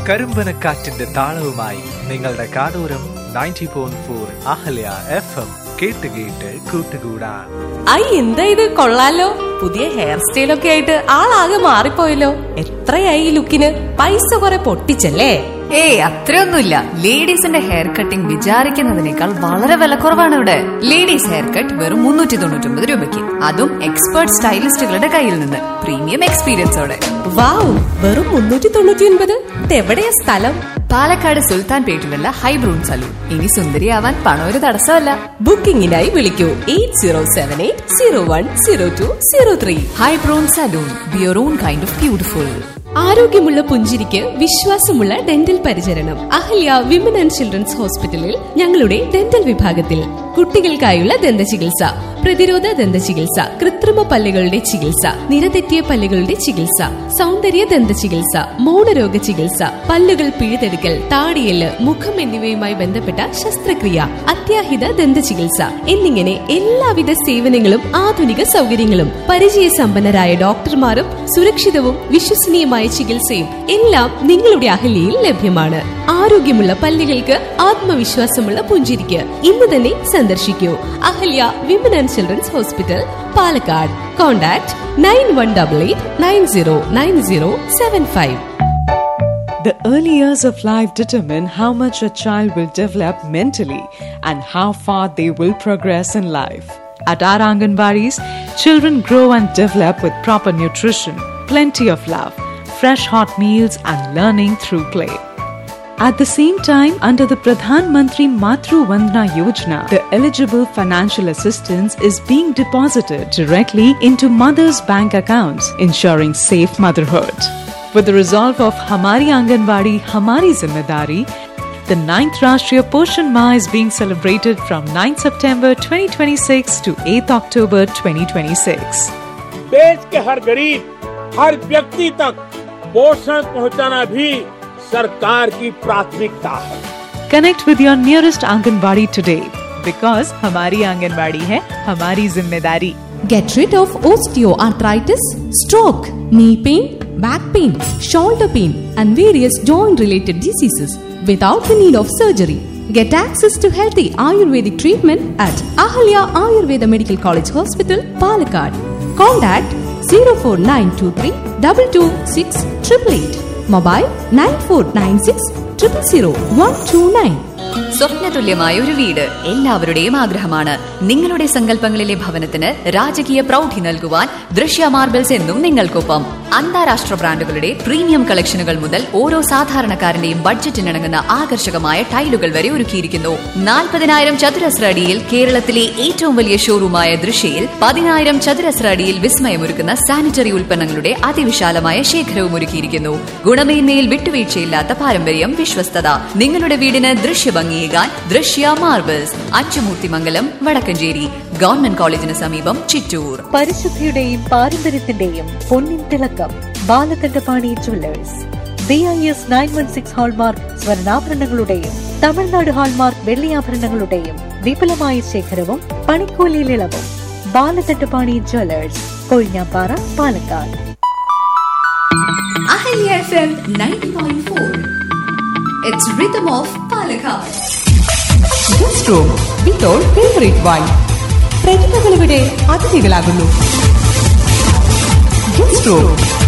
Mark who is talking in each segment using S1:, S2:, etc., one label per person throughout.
S1: കരിമ്പനക്കാറ്റിന്റെ താളവുമായി നിങ്ങളുടെ കാതോരം ninety point four Ahalya F M കേട്ട് കേട്ട് കൂട്ടുകൂടാൻ
S2: ഐ എന്താ ഇത് കൊള്ളാലോ പുതിയ ഹെയർ സ്റ്റൈലൊക്കെ ആയിട്ട് ആളാകെ മാറിപ്പോയല്ലോ എത്രയായി ഈ ലുക്കിന് പൈസ കുറെ പൊട്ടിച്ചല്ലേ
S3: ഏയ് അത്രയൊന്നുമില്ല ലേഡീസിന്റെ ഹെയർ കട്ടിംഗ് വിചാരിക്കുന്നതിനേക്കാൾ വളരെ വിലക്കുറവാണ് ഇവിടെ ലേഡീസ് ഹെയർ കട്ട് വെറും മുന്നൂറ്റി തൊണ്ണൂറ്റി ഒമ്പത് രൂപയ്ക്ക് അതും എക്സ്പേർട്ട് സ്റ്റൈലിസ്റ്റുകളുടെ കയ്യിൽ നിന്ന് പ്രീമിയം എക്സ്പീരിയൻസോടെ
S2: വാവ് വെറും മുന്നൂറ്റി തൊണ്ണൂറ്റി ഒൻപത് ഇതെവിടെയാ സ്ഥലം
S3: പാലക്കാട് സുൽത്താൻ പേട്ടിലുള്ള ഹൈബ്രൂൺ സലൂൺ ഇനി സുന്ദരിയാവാൻ പണം ഒരു തടസ്സമല്ല
S2: ബുക്കിംഗിനായി വിളിക്കൂ eight zero seven eight zero one zero two zero three
S3: ഹൈബ്രൂൺ salon be your own kind of beautiful
S2: ആരോഗ്യമുള്ള പുഞ്ചിരിക്ക് വിശ്വാസമുള്ള ഡെന്റൽ പരിചരണം അഹല്യ വിമൻ ആൻഡ് ചിൽഡ്രൻസ് ഹോസ്പിറ്റലിൽ ഞങ്ങളുടെ ഡെന്റൽ വിഭാഗത്തിൽ കുട്ടികൾക്കായുള്ള ദന്ത ചികിത്സ പ്രതിരോധ ദന്ത ചികിത്സ കൃത്രിമ പല്ലുകളുടെ ചികിത്സ നിരതെറ്റിയ പല്ലുകളുടെ ചികിത്സ സൗന്ദര്യ ദന്ത ചികിത്സ മൗനരോഗ ചികിത്സ പല്ലുകൾ പിഴുതെടുക്കൽ താടിയല് മുഖം എന്നിവയുമായി ബന്ധപ്പെട്ട ശസ്ത്രക്രിയ അത്യാഹിത ദന്ത ചികിത്സ എന്നിങ്ങനെ എല്ലാവിധ സേവനങ്ങളും ആധുനിക സൗകര്യങ്ങളും പരിചയസമ്പന്നരായ ഡോക്ടർമാരും സുരക്ഷിതവും വിശ്വസനീയമായ ചികിത്സയും എല്ലാം നിങ്ങളുടെ അഹല്യയിൽ ലഭ്യമാണ് ആരോഗ്യമുള്ള പല്ലുകൾക്ക് ആത്മവിശ്വാസമുള്ള പുഞ്ചിരിക്ക് ഇന്ന് തന്നെ സന്ദർശിക്കൂ Ahalya women and children's hospital Palakkad contact nine one double eight nine zero nine zero seven five
S4: The early years of life determine how much a child will develop mentally and how far they will progress in life. At our Anganwadis, children grow and develop with proper nutrition, plenty of love, fresh hot meals, and learning through play. At the same time, under the Pradhan Mantri Matru Vandana Yojana, the eligible financial assistance is being deposited directly into mothers' bank accounts, ensuring safe motherhood. With the resolve of Hamari Anganwadi, Hamari Zimmedari, the 9th Rashtriya Poshan Ma is being celebrated from 9 September 2026 to 8 October 2026.
S5: देश के हर गरीब हर व्यक्ति तक पोषण पहुंचाना भी सरकार की प्राथमिकता है
S4: Connect with your nearest Anganwadi today because Hamari Anganwadi hai Hamari Zimmedari.
S2: Get rid of osteoarthritis, stroke, knee pain, back pain, shoulder pain, and various joint related diseases without the need of surgery. Get access to healthy Ayurvedic treatment at Ahalya Ayurveda Medical College Hospital, Palakkad. Contact 04923 226 888. Mobile 9496 000 129.
S3: സ്വപ്നതുല്യമായ ഒരു വീട് എല്ലാവരുടെയും ആഗ്രഹമാണ് നിങ്ങളുടെ സങ്കല്പങ്ങളിലെ ഭവനത്തിന് രാജകീയ പ്രൗഢി നൽകുവാൻ ദൃശ്യ മാർബിൾസ് എന്നും നിങ്ങൾക്കൊപ്പം അന്താരാഷ്ട്ര ബ്രാൻഡുകളുടെ പ്രീമിയം കളക്ഷനുകൾ മുതൽ ഓരോ സാധാരണക്കാരന്റെയും ബഡ്ജറ്റിനിണങ്ങുന്ന ആകർഷകമായ ടൈലുകൾ വരെ ഒരുക്കിയിരിക്കുന്നു നാൽപ്പതിനായിരം ചതുരശ്ര അടിയിൽ കേരളത്തിലെ ഏറ്റവും വലിയ ഷോറൂമായ ദൃശ്യയിൽ പതിനായിരം ചതുരശ്ര അടിയിൽ വിസ്മയമൊരുക്കുന്ന സാനിറ്ററി ഉൽപ്പന്നങ്ങളുടെ അതിവിശാലമായ ശേഖരവും ഒരുക്കിയിരിക്കുന്നു ഗുണമേന്മയിൽ വിട്ടുവീഴ്ചയില്ലാത്ത പാരമ്പര്യം വിശ്വസ്തത നിങ്ങളുടെ വീടിന് ദൃശ്യഭംഗിയേകാൻ ദൃശ്യ മാർബിൾസ് അച്ചുമൂർത്തിമംഗലം വടക്കഞ്ചേരി ഗവൺമെന്റ് കോളേജിന് സമീപം ചിറ്റൂർ
S6: പരിശുദ്ധിയുടെയും പാരമ്പര്യത്തിന്റെയും പൊന്നിൻ തിളക്കം Balakandapani jewellers B I S nine one six hallmark സ്വർണ്ണാഭരണങ്ങളുടെയും തമിഴ്നാട് ഹാൾമാർക്ക് വെള്ളിയാഭരണങ്ങളുടെയും വിപുലമായ ശേഖരവും പണിക്കൂലിയിൽ ഇളവും Balakandapani jewellers Kozhinjampara Palakkad
S3: Ahalya F M ninety point four it's rhythm of Palakkad
S2: guest room with all favourite wine പ്രതിഭകൾ ഇവിടെ അതിഥികളാകുന്നു ഗസ്റ്റ് റൂം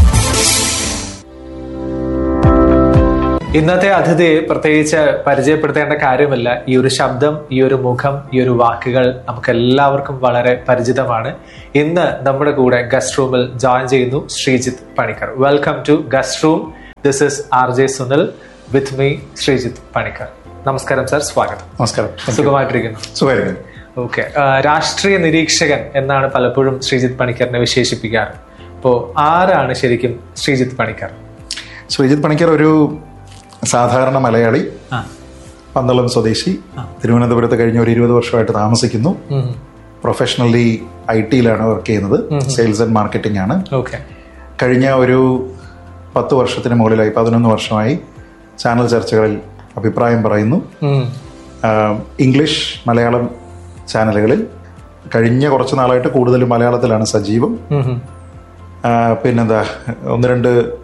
S1: ഇന്നത്തെ അതിഥിയെ പ്രത്യേകിച്ച് പരിചയപ്പെടുത്തേണ്ട കാര്യമില്ല ഈ ഒരു ശബ്ദം ഈ ഒരു മുഖം ഈ ഒരു വാക്കുകൾ നമുക്ക് എല്ലാവർക്കും വളരെ പരിചിതമാണ് ഇന്ന് നമ്മുടെ കൂടെ ഗസ്റ്റ് റൂമിൽ ജോയിൻ ചെയ്യുന്നു Sreejith Panicker welcome to guest room this is R J Sunil with me Sreejith Panicker നമസ്കാരം സർ സ്വാഗതം
S7: നമസ്കാരം
S1: സുഖമായിട്ടിരിക്കുന്നു
S7: സുഖമായിരിക്കുന്നു
S1: ഓക്കെ രാഷ്ട്രീയ നിരീക്ഷകൻ എന്നാണ് പലപ്പോഴും ശ്രീജിത്ത് പണിക്കറിനെ വിശേഷിപ്പിക്കാറ് അപ്പോ ആരാണ് ശരിക്കും ശ്രീജിത്ത് പണിക്കർ
S7: ശ്രീജിത്ത് പണിക്കർ ഒരു സാധാരണ മലയാളി
S1: ആ
S7: പന്തളം സ്വദേശി തിരുവനന്തപുരത്ത് കഴിഞ്ഞ ഒരു ഇരുപത് വർഷമായിട്ട് താമസിക്കുന്നു പ്രൊഫഷണലി ഐ ടിയിലാണ് വർക്ക് ചെയ്യുന്നത് സെയിൽസ് ആൻഡ് മാർക്കറ്റിംഗ് ആണ്
S1: ഓക്കെ
S7: കഴിഞ്ഞ ഒരു പത്ത് വർഷത്തിന് മുകളിലായി പതിനൊന്ന് വർഷമായി ചാനൽ ചർച്ചകളിൽ അഭിപ്രായം പറയുന്നു ആഹ് ഇംഗ്ലീഷ് മലയാളം ചാനലുകളിൽ കഴിഞ്ഞ കുറച്ച് നാളായിട്ട് കൂടുതലും മലയാളത്തിലാണ് സജീവം ആഹ് പിന്നെന്താ ഒന്ന് രണ്ട്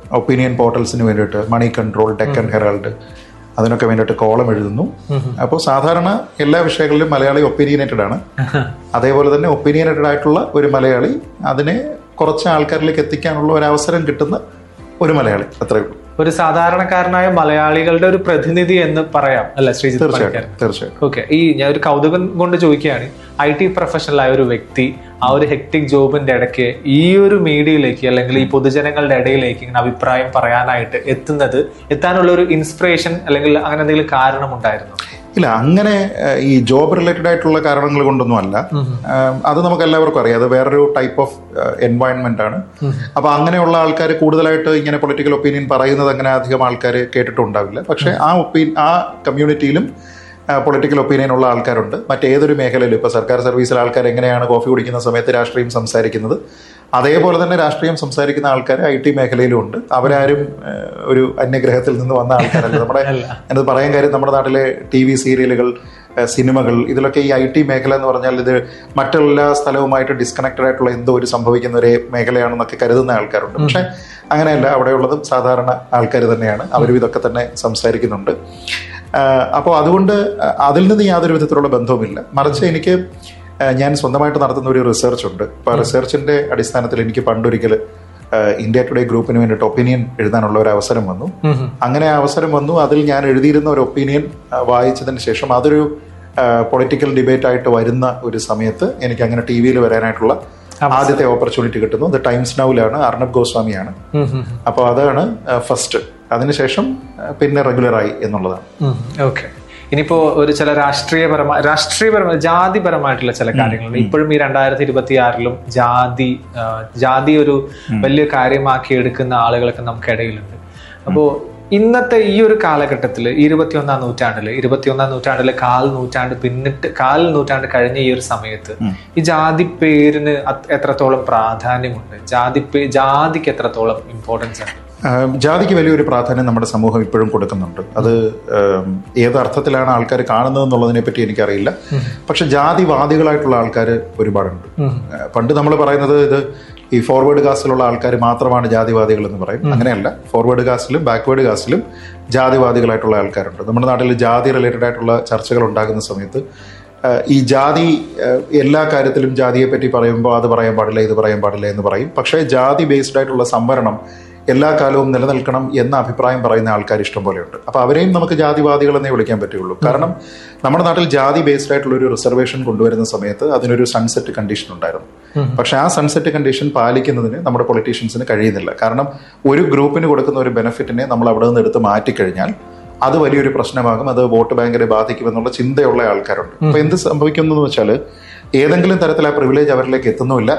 S7: ഒപ്പീനിയൻ പോർട്ടൽസിന് വേണ്ടിയിട്ട് മണി കൺട്രോൾ ഡെക്കൻ ഹെറാൾഡ് അതിനൊക്കെ വേണ്ടിയിട്ട് കോളം എഴുതുന്നു അപ്പോൾ സാധാരണ എല്ലാ വിഷയങ്ങളിലും മലയാളി ഒപ്പീനിയനേറ്റഡ് ആണ് അതേപോലെ തന്നെ ഒപ്പീനിയനേറ്റഡ് ആയിട്ടുള്ള ഒരു മലയാളി അതിനെ കുറച്ച് ആൾക്കാരിലേക്ക് എത്തിക്കാനുള്ള ഒരു അവസരം കിട്ടുന്ന ഒരു മലയാളി അത്രയേ ഉള്ളൂ
S1: ഒരു സാധാരണക്കാരനായ മലയാളികളുടെ ഒരു പ്രതിനിധി എന്ന് പറയാം അല്ല ശ്രീജിത്ത് പണിക്കർ
S7: തീർച്ചയായിട്ടും തീർച്ചയായിട്ടും
S1: ഓക്കെ ഈ ഞാൻ ഒരു കൗതുകം കൊണ്ട് ചോദിക്കുകയാണ് ഐ ടി പ്രൊഫഷണൽ ആയ ഒരു വ്യക്തി ആ ഒരു ഹെക്ടിക് ജോബിന്റെ ഇടയ്ക്ക് ഈ ഒരു മീഡിയയിലേക്ക് അല്ലെങ്കിൽ ഈ പൊതുജനങ്ങളുടെ ഇടയിലേക്ക് ഇങ്ങനെ അഭിപ്രായം പറയാനായിട്ട് എത്തുന്നത് എത്താനുള്ള ഒരു ഇൻസ്പിറേഷൻ അല്ലെങ്കിൽ അങ്ങനെ എന്തെങ്കിലും കാരണമുണ്ടായിരുന്നു
S7: ഇല്ല അങ്ങനെ ഏഹ്, ഈ ജോബ് റിലേറ്റഡ് ആയിട്ടുള്ള കാരണങ്ങൾ കൊണ്ടൊന്നും അല്ല ഏഹ്, അത് നമുക്ക് എല്ലാവർക്കും അറിയാം അത് വേറൊരു ടൈപ്പ് ഓഫ് എൻവയൺമെന്റ് ആണ് അപ്പൊ അങ്ങനെയുള്ള ആൾക്കാർ കൂടുതലായിട്ട് ഇങ്ങനെ പൊളിറ്റിക്കൽ ഒപ്പീനിയൻ പറയുന്നത് അങ്ങനെ അധികം ആൾക്കാർ കേട്ടിട്ടുണ്ടാവില്ല പക്ഷെ ആ ഒപ്പീ ആ കമ്മ്യൂണിറ്റിയിലും പൊളിറ്റിക്കൽ ഒപ്പീനിയൻ ഉള്ള ആൾക്കാരുണ്ട് മറ്റേതൊരു മേഖലയിലും ഇപ്പൊ സർക്കാർ സർവീസിലെ ആൾക്കാർ എങ്ങനെയാണ് കോഫി കുടിക്കുന്ന സമയത്ത് രാഷ്ട്രീയം സംസാരിക്കുന്നത് അതേപോലെ തന്നെ രാഷ്ട്രീയം സംസാരിക്കുന്ന ആൾക്കാർ ഐ ടി മേഖലയിലും ഉണ്ട് അവരാരും ഏഹ്, ഒരു അന്യഗ്രഹത്തിൽ നിന്ന് വന്ന ആൾക്കാരല്ല നമ്മുടെ ഞാനത് പറയാൻ കാര്യം നമ്മുടെ നാട്ടിലെ ടി വി സീരിയലുകൾ ഏഹ്, സിനിമകൾ ഇതിലൊക്കെ ഈ ഐ ടി മേഖല എന്ന് പറഞ്ഞാൽ ഇത് മറ്റെല്ലാ സ്ഥലവുമായിട്ട് ഡിസ്കണക്റ്റഡ് ആയിട്ടുള്ള എന്തോ ഒരു സംഭവിക്കുന്ന ഒരു മേഖലയാണെന്നൊക്കെ കരുതുന്ന ആൾക്കാരുണ്ട് പക്ഷെ അങ്ങനെയല്ല അവിടെയുള്ളതും സാധാരണ ആൾക്കാർ തന്നെയാണ് അവരും ഇതൊക്കെ തന്നെ സംസാരിക്കുന്നുണ്ട് അപ്പോൾ അതുകൊണ്ട് അതിൽ നിന്ന് യാതൊരു വിധത്തിലുള്ള ബന്ധവുമില്ല മറിച്ച് എനിക്ക് ഏഹ്, ഞാൻ സ്വന്തമായിട്ട് നടത്തുന്ന ഒരു റിസർച്ച് ഉണ്ട് അപ്പോൾ ആ റിസർച്ചിന്റെ അടിസ്ഥാനത്തിൽ എനിക്ക് പണ്ടൊരിക്കൽ ഏഹ്, ഇന്ത്യ ടുഡേ ഗ്രൂപ്പിന് വേണ്ടിയിട്ട് ഒപ്പീനിയൻ എഴുതാനുള്ള ഒരു അവസരം വന്നു അങ്ങനെ ആ അവസരം വന്നു അതിൽ ഞാൻ എഴുതിയിരുന്ന ഒരു ഒപ്പീനിയൻ വായിച്ചതിന് ശേഷം അതൊരു പൊളിറ്റിക്കൽ ഡിബേറ്റ് ആയിട്ട് വരുന്ന ഒരു സമയത്ത് എനിക്ക് അങ്ങനെ ടി വിയിൽ വരാനായിട്ടുള്ള ആദ്യത്തെ ഓപ്പർച്യൂണിറ്റി കിട്ടുന്നു അത് ടൈംസ് നൗലാണ് അർണബ് ഗോസ്വാമിയാണ് അപ്പോൾ അതാണ് ഫസ്റ്റ് അതിനുശേഷം ആ, പിന്നെ റെഗുലറായി എന്നുള്ളതാണ്
S1: ഓക്കെ ഇനിയിപ്പോ ഒരു ചില രാഷ്ട്രീയപരമായ രാഷ്ട്രീയപരമായ ജാതിപരമായിട്ടുള്ള ചില കാര്യങ്ങളുണ്ട് ഇപ്പോഴും ഈ രണ്ടായിരത്തി ഇരുപത്തി ആറിലും ജാതി ആ, ജാതി ഒരു വലിയ കാര്യമാക്കി എടുക്കുന്ന ആളുകളൊക്കെ നമുക്കിടയിലുണ്ട് അപ്പോ ഇന്നത്തെ ഈ ഒരു കാലഘട്ടത്തിൽ ഇരുപത്തിയൊന്നാം നൂറ്റാണ്ടില് ഇരുപത്തിയൊന്നാം നൂറ്റാണ്ടില് കാൽ നൂറ്റാണ്ട് പിന്നിട്ട് കാൽ നൂറ്റാണ്ട് കഴിഞ്ഞ ഈ ഒരു സമയത്ത് ഈ ജാതി പേരിന് അത് എത്രത്തോളം പ്രാധാന്യമുണ്ട് ജാതി പേ ജാതിക്ക് എത്രത്തോളം ഇമ്പോർട്ടൻസ് ഉണ്ട്
S7: ആം, ജാതിക്ക് വലിയൊരു പ്രാധാന്യം നമ്മുടെ സമൂഹം ഇപ്പോഴും കൊടുക്കുന്നുണ്ട് അത് ആം, ഏത് അർത്ഥത്തിലാണ് ആൾക്കാർ കാണുന്നത് എന്നുള്ളതിനെ പറ്റി എനിക്കറിയില്ല പക്ഷെ ജാതിവാദികളായിട്ടുള്ള ആൾക്കാർ ഒരുപാടുണ്ട് ആ, പണ്ട് നമ്മൾ പറയുന്നത് ഇത് ഈ ഫോർവേഡ് കാസ്റ്റിലുള്ള ആൾക്കാർ മാത്രമാണ് ജാതിവാദികൾ എന്ന് പറയും അങ്ങനെയല്ല ഫോർവേഡ് കാസ്റ്റിലും ബാക്ക്വേഡ് കാസ്റ്റിലും ജാതിവാദികളായിട്ടുള്ള ആൾക്കാരുണ്ട് നമ്മുടെ നാട്ടിൽ ജാതി റിലേറ്റഡ് ആയിട്ടുള്ള ചർച്ചകൾ ഉണ്ടാകുന്ന സമയത്ത് ആ, ഈ ജാതി ആ, എല്ലാ കാര്യത്തിലും ജാതിയെ പറ്റി പറയുമ്പോൾ അത് പറയാൻ പാടില്ല ഇത് പറയാൻ പാടില്ല എന്ന് പറയും പക്ഷേ ജാതി ബേസ്ഡ് ആയിട്ടുള്ള സംവരണം എല്ലാ കാലവും നിലനിൽക്കണം എന്ന അഭിപ്രായം പറയുന്ന ആൾക്കാർ ഇഷ്ടം പോലെയുണ്ട് അപ്പൊ അവരെയും നമുക്ക് ജാതിവാദികൾ എന്നേ വിളിക്കാൻ പറ്റുള്ളൂ കാരണം നമ്മുടെ നാട്ടിൽ ജാതി ബേസ്ഡ് ആയിട്ടുള്ള ഒരു റിസർവേഷൻ കൊണ്ടുവരുന്ന സമയത്ത് അതിനൊരു സൺസെറ്റ് കണ്ടീഷൻ ഉണ്ടായിരുന്നു പക്ഷെ ആ സൺസെറ്റ് കണ്ടീഷൻ പാലിക്കുന്നതിന് നമ്മുടെ പൊളിറ്റീഷ്യൻസിന് കഴിയുന്നില്ല കാരണം ഒരു ഗ്രൂപ്പിന് കൊടുക്കുന്ന ഒരു ബെനിഫിറ്റിനെ നമ്മൾ അവിടെ നിന്ന് എടുത്ത് മാറ്റിക്കഴിഞ്ഞാൽ അത് വലിയൊരു പ്രശ്നമാകും അത് വോട്ട് ബാങ്കിനെ ബാധിക്കുമെന്നുള്ള ചിന്തയുള്ള ആൾക്കാരുണ്ട് അപ്പൊ എന്ത് സംഭവിക്കുന്നു എന്ന് വെച്ചാൽ ഏതെങ്കിലും തരത്തിൽ ആ പ്രിവിലേജ് അവരിലേക്ക് എത്തുന്നുമില്ല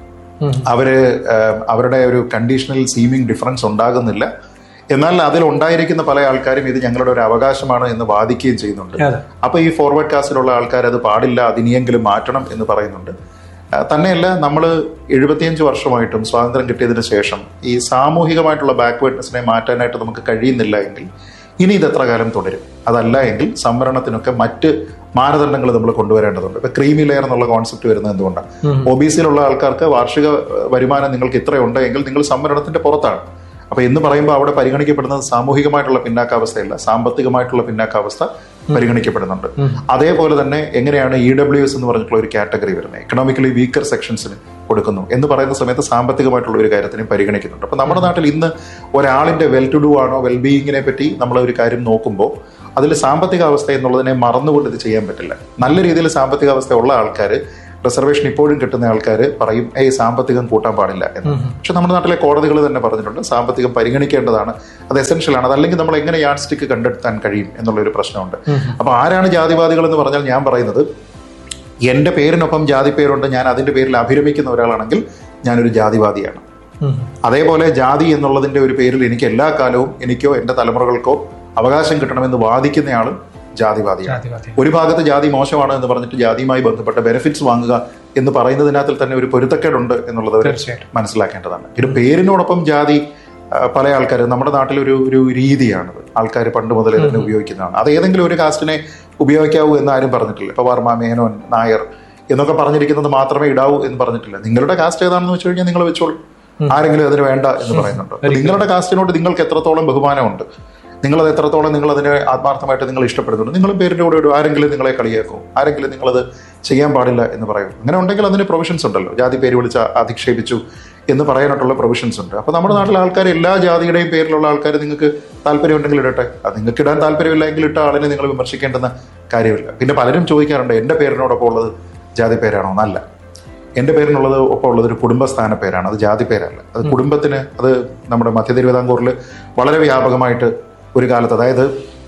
S7: അവര് ആഹ്, അവരുടെ ഒരു കണ്ടീഷണൽ സീമിംഗ് ഡിഫറൻസ് ഉണ്ടാകുന്നില്ല എന്നാൽ അതിൽ ഉണ്ടായിരിക്കുന്ന പല ആൾക്കാരും ഇത് ഞങ്ങളുടെ ഒരു അവകാശമാണ് എന്ന് വാദിക്കുകയും ചെയ്യുന്നുണ്ട്
S1: അതെ.
S7: അപ്പൊ ഈ ഫോർവേഡ് കാസ്റ്റിലുള്ള ആൾക്കാർ അത് പാടില്ല അതിനിയെങ്കിലും മാറ്റണം എന്ന് പറയുന്നുണ്ട് ആ, തന്നെയല്ല നമ്മൾ എഴുപത്തിയഞ്ച് വർഷമായിട്ടും സ്വാതന്ത്ര്യം കിട്ടിയതിന് ശേഷം ഈ സാമൂഹികമായിട്ടുള്ള ബാക്ക്വേർഡ്നെസ്സിനെ മാറ്റാനായിട്ട് നമുക്ക് കഴിയുന്നില്ല എങ്കിൽ ഇനി ഇത് എത്ര കാലം തുടരും അതല്ല എങ്കിൽ സംവരണത്തിനൊക്കെ മറ്റ് മാനദണ്ഡങ്ങൾ നമ്മൾ കൊണ്ടുവരേണ്ടതുണ്ട് ഇപ്പൊ ക്രീമി ലെയർ എന്നുള്ള കോൺസെപ്റ്റ് വരുന്നത് എന്തുകൊണ്ടാണ് ഒ ബി സിയിലുള്ള ആൾക്കാർക്ക് വാർഷിക ഏഹ്, വരുമാനം നിങ്ങൾക്ക് ഇത്രയുണ്ട് എങ്കിൽ നിങ്ങൾ സംവരണത്തിന്റെ പുറത്താണ് അപ്പൊ എന്ന് പറയുമ്പോൾ അവിടെ പരിഗണിക്കപ്പെടുന്നത് സാമൂഹികമായിട്ടുള്ള പിന്നാക്കാവസ്ഥയല്ല സാമ്പത്തികമായിട്ടുള്ള പിന്നാക്കാവസ്ഥ പരിഗണിക്കപ്പെടുന്നുണ്ട് അതേപോലെ തന്നെ എങ്ങനെയാണ് ഇ ഡബ്ല്യു എസ് എന്ന് പറഞ്ഞിട്ടുള്ള ഒരു കാറ്റഗറി വരുന്നത് എക്കണോമിക്കലി വീക്കർ സെക്ഷൻസിന് കൊടുക്കുന്നു എന്ന് പറയുന്ന സമയത്ത് സാമ്പത്തികമായിട്ടുള്ള ഒരു കാര്യത്തിനെ പരിഗണിക്കുന്നുണ്ട് അപ്പൊ നമ്മുടെ നാട്ടിൽ ഇന്ന് ഒരാളിന്റെ വെൽ ടു ഡു ആണോ വെൽ ബീയിങ്ങിനെ പറ്റി നമ്മൾ ഒരു കാര്യം നോക്കുമ്പോൾ അതിൽ സാമ്പത്തിക അവസ്ഥ എന്നുള്ളതിനെ മറന്നുകൊണ്ട് ഇത് ചെയ്യാൻ പറ്റില്ല നല്ല രീതിയിൽ സാമ്പത്തിക അവസ്ഥ ഉള്ള ആൾക്കാർ റിസർവേഷൻ ഇപ്പോഴും കിട്ടുന്ന ആൾക്കാർ പറയും ഏയ് സാമ്പത്തികം കൂട്ടാൻ പാടില്ല എന്ന് പക്ഷെ നമ്മുടെ നാട്ടിലെ കോടതികൾ തന്നെ പറഞ്ഞിട്ടുണ്ട് സാമ്പത്തികം പരിഗണിക്കേണ്ടതാണ് അത് എസെൻഷ്യൽ ആണ് അതല്ലെങ്കിൽ നമ്മൾ എങ്ങനെ യാഡ് സ്റ്റിക്ക് കണ്ടെത്താൻ കഴിയും എന്നുള്ള ഒരു പ്രശ്നമുണ്ട് അപ്പൊ ആരാണ് ജാതിവാദികൾ എന്ന് പറഞ്ഞാൽ ഞാൻ പറയുന്നത് എന്റെ പേരിനൊപ്പം ജാതി പേരുണ്ട് ഞാൻ അതിന്റെ പേരിൽ അഭിരമിക്കുന്ന ഒരാളാണെങ്കിൽ ഞാനൊരു ജാതിവാദിയാണ് അതേപോലെ ജാതി എന്നുള്ളതിന്റെ ഒരു പേരിൽ എനിക്ക് എല്ലാ കാലവും എനിക്കോ എന്റെ തലമുറകൾക്കോ അവകാശം കിട്ടണമെന്ന് വാദിക്കുന്നയാളും ജാതിവാദിയാണ്
S1: ജാതിവാദി
S7: ഒരു ഭാഗത്ത് ജാതി മോശമാണ് എന്ന് പറഞ്ഞിട്ട് ജാതിയുമായി ബന്ധപ്പെട്ട ബെനിഫിറ്റ്സ് വാങ്ങുക എന്ന് പറയുന്നതിനകത്തിൽ തന്നെ ഒരു പൊരുത്തക്കേടുണ്ട് എന്നുള്ളത് അവർ
S1: തീർച്ചയായിട്ടും.
S7: മനസ്സിലാക്കേണ്ടതാണ് പിന്നെ പേരിനോടൊപ്പം ജാതി ആ, പല ആൾക്കാർ നമ്മുടെ നാട്ടിലൊരു ഒരു രീതിയാണത് ആൾക്കാർ പണ്ട് മുതലേ തന്നെ ഉപയോഗിക്കുന്നതാണ് അത് ഏതെങ്കിലും ഒരു കാസ്റ്റിനെ ഉപയോഗിക്കാവൂ എന്ന് ആരും പറഞ്ഞിട്ടില്ല ഇപ്പൊ വർമ്മ മേനോൻ നായർ എന്നൊക്കെ പറഞ്ഞിരിക്കുന്നത് മാത്രമേ ഇടാവൂ എന്ന് പറഞ്ഞിട്ടില്ല നിങ്ങളുടെ കാസ്റ്റ് ഏതാണെന്ന് വെച്ച് കഴിഞ്ഞാൽ നിങ്ങൾ വെച്ചോളൂ ആരെങ്കിലും അതിന് വേണ്ട എന്ന് പറയുന്നുണ്ടോ അപ്പൊ നിങ്ങളുടെ കാസ്റ്റിനോട് നിങ്ങൾക്ക് എത്രത്തോളം ബഹുമാനമുണ്ട് നിങ്ങളത് എത്രത്തോളം നിങ്ങൾ അതിനെ ആത്മാർത്ഥമായിട്ട് നിങ്ങൾ ഇഷ്ടപ്പെടുന്നുണ്ട് നിങ്ങളും പേരിന്റെ കൂടെ ഇടും ആരെങ്കിലും നിങ്ങളെ കളിയാക്കും ആരെങ്കിലും നിങ്ങളത് ചെയ്യാൻ പാടില്ല എന്ന് പറയും അങ്ങനെ ഉണ്ടെങ്കിൽ അതിന് പ്രൊവിഷൻസ് ഉണ്ടല്ലോ ജാതി പേര് വിളിച്ച് അധിക്ഷേപിച്ചു എന്ന് പറയാനായിട്ടുള്ള പ്രൊവിഷൻസ് ഉണ്ട് അപ്പൊ നമ്മുടെ നാട്ടിലെ ആൾക്കാർ എല്ലാ ജാതിയുടെയും പേരിലുള്ള ആൾക്കാർ നിങ്ങൾക്ക് താല്പര്യമുണ്ടെങ്കിൽ ഇടട്ടെ അത് നിങ്ങൾക്ക് ഇടാൻ താല്പര്യമില്ലെങ്കിൽ ഇട്ട ആളിനെ നിങ്ങൾ വിമർശിക്കേണ്ടുന്ന കാര്യമില്ല പിന്നെ പലരും ചോദിക്കാറുണ്ട് എന്റെ പേരിനോടൊപ്പം ഉള്ളത് ജാതി പേരാണോ എന്നല്ല എന്റെ പേരിനുള്ളത് ഒപ്പം ഉള്ളത് ഒരു കുടുംബസ്ഥാന പേരാണ് അത് ജാതി പേരല്ല അത് കുടുംബത്തിന് അത് നമ്മുടെ മധ്യ തിരുവിതാംകൂറിൽ വളരെ വ്യാപകമായിട്ട് ഒരു കാലത്ത് അതായത്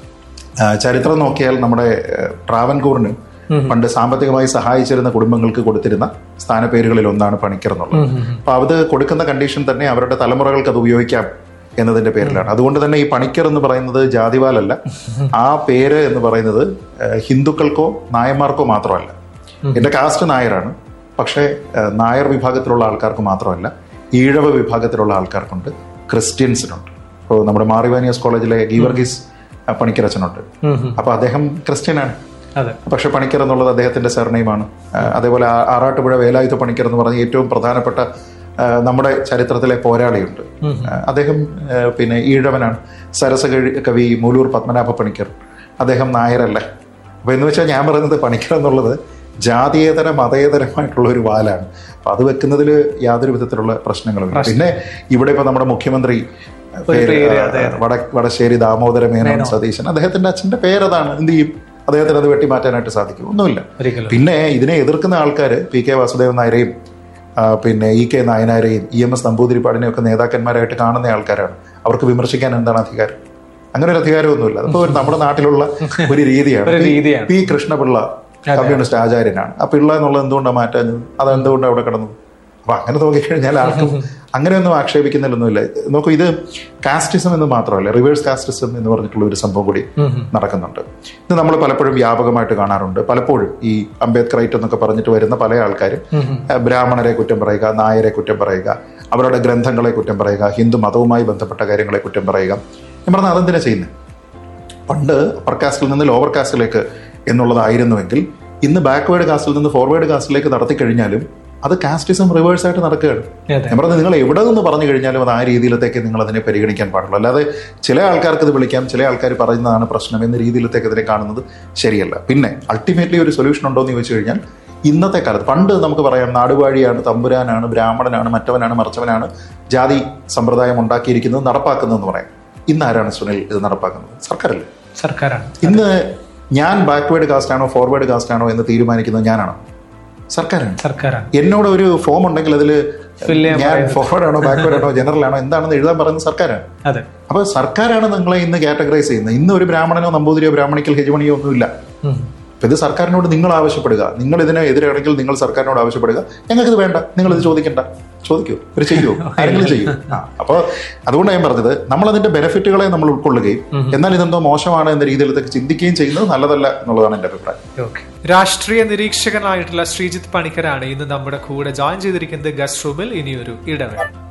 S7: ആ, ചരിത്രം നോക്കിയാൽ നമ്മുടെ ആ, ട്രാവൻകൂറിന് പണ്ട് സാമ്പത്തികമായി സഹായിച്ചിരുന്ന കുടുംബങ്ങൾക്ക് കൊടുത്തിരുന്ന സ്ഥാനപ്പേരുകളിൽ ഒന്നാണ് പണിക്കർ എന്നുള്ളത് അപ്പൊ അത് കൊടുക്കുന്ന കണ്ടീഷൻ തന്നെ അവരുടെ തലമുറകൾക്ക് അത് ഉപയോഗിക്കാം എന്നതിന്റെ പേരിലാണ് അതുകൊണ്ട് തന്നെ ഈ പണിക്കർ എന്ന് പറയുന്നത് ജാതിവാലല്ല ആ പേര് എന്ന് പറയുന്നത് ആ, ഹിന്ദുക്കൾക്കോ നായന്മാർക്കോ മാത്രമല്ല എന്റെ കാസ്റ്റ് നായരാണ് പക്ഷേ ആ, നായർ വിഭാഗത്തിലുള്ള ആൾക്കാർക്ക് മാത്രമല്ല ഈഴവ വിഭാഗത്തിലുള്ള ആൾക്കാർക്കുണ്ട് ക്രിസ്ത്യൻസിനുണ്ട് ഇപ്പോൾ നമ്മുടെ മാറിവാനിയസ് കോളേജിലെ ഗീവർഗീസ് ആ, പണിക്കരച്ചനുണ്ട് അപ്പൊ അദ്ദേഹം ക്രിസ്ത്യനാണ്
S1: അതെ
S7: പക്ഷെ പണിക്കർ എന്നുള്ളത് അദ്ദേഹത്തിന്റെ സർനെയിമാണ് അതേപോലെ ആ- ആറാട്ടുപുഴ വേലായുധ പണിക്കർ എന്ന് പറഞ്ഞ ഏറ്റവും പ്രധാനപ്പെട്ട ആ, നമ്മുടെ ചരിത്രത്തിലെ പോരാളിയുണ്ട് ആ, അദ്ദേഹം ആ, പിന്നെ ഈഴവനാണ് സരസ കഴി- കവി മൂലൂർ പത്മനാഭ പണിക്കർ അദ്ദേഹം നായരല്ല അപ്പൊ എന്ന് വെച്ചാൽ ഞാൻ പറയുന്നത് പണിക്കർ എന്നുള്ളത് ജാതീയതര മതേതരമായിട്ടുള്ള ഒരു വാലാണ് അപ്പൊ അത് വെക്കുന്നതിൽ യാതൊരു വിധത്തിലുള്ള പ്രശ്നങ്ങളുമില്ല പിന്നെ ഇവിടെ ഇപ്പൊ നമ്മുടെ മുഖ്യമന്ത്രി പേര്,
S1: പേര്, അതെ,
S7: ആ, വട വടശ്ശേരി ദാമോദര മേനോൻ സതീശൻ അദ്ദേഹത്തിന്റെ അച്ഛന്റെ പേരതാണ് എന്ത് ചെയ്യും അദ്ദേഹത്തിന് അത് വെട്ടിമാറ്റാനായിട്ട് സാധിക്കും ഒന്നുമില്ല
S1: ഒരിക്കലും
S7: പിന്നെ ഇതിനെ എതിർക്കുന്ന ആൾക്കാർ പി കെ വാസുദേവൻ നായരെയും ആ, പിന്നെ ഇ കെ നായനാരെയും ഇ എം എസ് നമ്പൂതിരിപ്പാടിനെയും ഒക്കെ നേതാക്കന്മാരായിട്ട് കാണുന്ന ആൾക്കാരാണ് അവർക്ക് വിമർശിക്കാൻ എന്താണ് അധികാരം അങ്ങനെ ഒരു അധികാരമൊന്നുമില്ല അതിപ്പോ ഒരു നമ്മുടെ നാട്ടിലുള്ള ഒരു രീതിയാണ്
S1: ഒരു
S7: പി-
S1: രീതിയാണ്.
S7: പി കൃഷ്ണപിള്ള കമ്മ്യൂണിസ്റ്റ് ആചാര്യനാണ് ആ പിള്ള എന്നുള്ളത് എന്തുകൊണ്ടാണ് മാറ്റാഞ്ഞത് അത് എന്തുകൊണ്ടാണ് അവിടെ കിടന്നത് അപ്പൊ അങ്ങനെ നോക്കിക്കഴിഞ്ഞാൽ ആർക്കും അങ്ങനെയൊന്നും ആക്ഷേപിക്കുന്നില്ലൊന്നുമില്ല നോക്കൂ ഇത് കാസ്റ്റിസം എന്ന് മാത്രമല്ല റിവേഴ്സ് കാസ്റ്റിസം എന്ന് പറഞ്ഞിട്ടുള്ള ഒരു സംഭവം കൂടി നടക്കുന്നുണ്ട് ഇത് നമ്മൾ പലപ്പോഴും വ്യാപകമായിട്ട് കാണാറുണ്ട് പലപ്പോഴും ഈ അംബേദ്കറൈറ്റ് എന്നൊക്കെ പറഞ്ഞിട്ട് വരുന്ന പല ആൾക്കാരും ആ, ബ്രാഹ്മണരെ കുറ്റം പറയുക നായരെ കുറ്റം പറയുക അവരുടെ ഗ്രന്ഥങ്ങളെ കുറ്റം പറയുക ഹിന്ദു മതവുമായി ബന്ധപ്പെട്ട കാര്യങ്ങളെ കുറ്റം പറയുക ഞാൻ പറഞ്ഞാൽ അതെന്തിനാ ചെയ്യുന്നത് പണ്ട് അപ്പർ കാസ്റ്റിൽ നിന്ന് ലോവർ കാസ്റ്റിലേക്ക് എന്നുള്ളതായിരുന്നുവെങ്കിൽ ഇന്ന് ബാക്ക്വേർഡ് കാസ്റ്റിൽ നിന്ന് ഫോർവേഡ് കാസ്റ്റിലേക്ക് നടത്തി കഴിഞ്ഞാലും അത് കാസ്റ്റിസം റിവേഴ്സ് ആയിട്ട് നടക്കുകയാണ്
S1: അതെ.
S7: ഞാൻ പറഞ്ഞത് നിങ്ങൾ എവിടെ നിന്ന് പറഞ്ഞു കഴിഞ്ഞാലും അത് ആ രീതിയിലത്തേക്ക് നിങ്ങൾ അതിനെ പരിഗണിക്കാൻ പാടുള്ളൂ അല്ലാതെ ചില ആൾക്കാർക്ക് ഇത് വിളിക്കാം ചില ആൾക്കാർ പറയുന്നതാണ് പ്രശ്നം എന്ന രീതിയിലത്തേക്ക് ഇതിനെ കാണുന്നത് ശരിയല്ല പിന്നെ അൾട്ടിമേറ്റ്ലി ഒരു സൊല്യൂഷൻ ഉണ്ടോ എന്ന് ചോദിച്ചു കഴിഞ്ഞാൽ ഇന്നത്തെ കാലത്ത് പണ്ട് നമുക്ക് പറയാം നാടുവാഴിയാണ് തമ്പുരാനാണ് ബ്രാഹ്മണനാണ് മറ്റവനാണ് മറിച്ചവനാണ് ജാതി സമ്പ്രദായം ഉണ്ടാക്കിയിരിക്കുന്നത് നടപ്പാക്കുന്നതെന്ന് പറയാം ഇന്ന് ആരാണ് സുനിൽ ഇത് നടപ്പാക്കുന്നത് സർക്കാരല്ലേ
S1: സർക്കാരാണ്
S7: ഇന്ന് ഞാൻ ബാക്ക്വേർഡ് കാസ്റ്റ് ആണോ ഫോർവേഡ് കാസ്റ്റ് ആണോ എന്ന് തീരുമാനിക്കുന്നത് ഞാനാണോ സർക്കാരാണ്
S1: സർക്കാരാണ്
S7: എന്നോട് ഒരു ഫോം ഉണ്ടെങ്കിൽ അതിൽ
S1: Fill ചെയ്യാൻ
S7: ഞാൻ
S1: പറയുന്നത്.
S7: ഫോർവേഡ് ആണോ ബാക്ക്വേർഡ് ആണോ ജനറൽ ആണോ എന്താണെന്ന് എഴുതാൻ പറയുന്നത് സർക്കാരാണ്
S1: അതെ
S7: അപ്പൊ സർക്കാരാണ് നിങ്ങളെ ഇന്ന് കാറ്റഗറൈസ് ചെയ്യുന്നത് ഇന്ന് ഒരു ബ്രാഹ്മണനോ നമ്പൂതിരിയോ ബ്രാഹ്മണിക്കൽ ഹെജമണിയോ ഒന്നുമില്ല
S1: ഉം.
S7: അപ്പൊ ഇത് സർക്കാരിനോട് നിങ്ങൾ ആവശ്യപ്പെടുക നിങ്ങൾ ഇതിനെ എതിരാണെങ്കിൽ നിങ്ങൾ സർക്കാരിനോട് ആവശ്യപ്പെടുക ഞങ്ങൾക്ക് ഇത് വേണ്ട നിങ്ങൾ ഇത് ചോദിക്കണ്ട ചോദിക്കൂ ഒരു ചെയ്യൂ ആരെങ്കിലും ചെയ്യൂ ആ അപ്പോൾ അതുകൊണ്ടാണ് ഞാൻ പറഞ്ഞത് നമ്മൾ അതിന്റെ ബെനിഫിറ്റുകളെ നമ്മൾ ഉൾക്കൊള്ളുകയും എന്നാൽ ഇതെന്തോ മോശമാണ് എന്ന രീതിയിലേക്ക് ചിന്തിക്കുകയും ചെയ്യുന്നത് നല്ലതല്ല എന്നുള്ളതാണ് എന്റെ അഭിപ്രായം
S1: ഓക്കെ രാഷ്ട്രീയ നിരീക്ഷകനായിട്ടുള്ള ശ്രീജിത്ത് പണിക്കരാണ് ഇന്ന് നമ്മുടെ കൂടെ ജോയിൻ ചെയ്തിരിക്കുന്നത് ഗസ്റ്റ് റൂമിൽ ഇനിയൊരു ഇടവേള